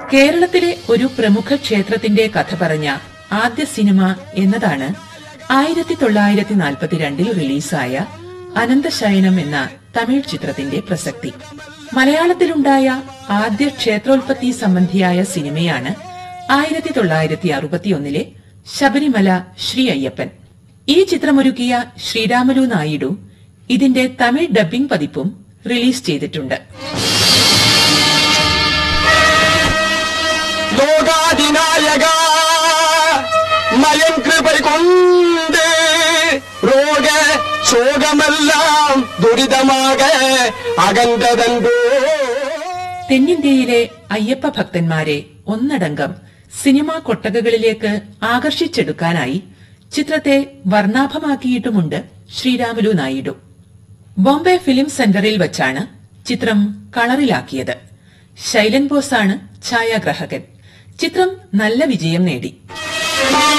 കേരളത്തിലെ ഒരു പ്രമുഖ ക്ഷേത്രത്തിന്റെ കഥ പറഞ്ഞ ആദ്യ സിനിമ എന്നതാണ് ആയിരത്തി തൊള്ളായിരത്തി നാൽപ്പത്തിരണ്ടിൽ റിലീസായ അനന്തശയനം എന്ന തമിഴ് ചിത്രത്തിന്റെ പ്രസക്തി മലയാളത്തിലുണ്ടായ ആദ്യ ക്ഷേത്രോൽപത്തി സംബന്ധിയായ സിനിമയാണ് ആയിരത്തി തൊള്ളായിരത്തി അറുപത്തിയൊന്നിലെ ശബരിമല ശ്രീ അയ്യപ്പൻ ഈ ചിത്രമൊരുക്കിയ ശ്രീരാമലു നായിഡു ഇതിന്റെ തമിഴ് ഡബ്ബിംഗ് പതിപ്പും റിലീസ് ചെയ്തിട്ടുണ്ട് லோகாதிநாயக மயன் கிருபை கொண்டு ரோக சோகமெல்லாம் துரிதமாக அகன்றதன்றோ തെന്നിന്ത്യയിലെ അയ്യപ്പ ഭക്തന്മാരെ ഒന്നടങ്കം സിനിമാ കൊട്ടകകളിലേക്ക് ആകർഷിച്ചെടുക്കാനായി ചിത്രത്തെ വർണ്ണാഭമാക്കിയിട്ടുമുണ്ട് ശ്രീരാമുലു നായിഡു ബോംബെ ഫിലിം സെന്ററിൽ വച്ചാണ് ചിത്രം കളറിലാക്കിയത് ശൈലൻ ബോസാണ് ഛായാഗ്രാഹകൻ ചിത്രം നല്ല വിജയം നേടി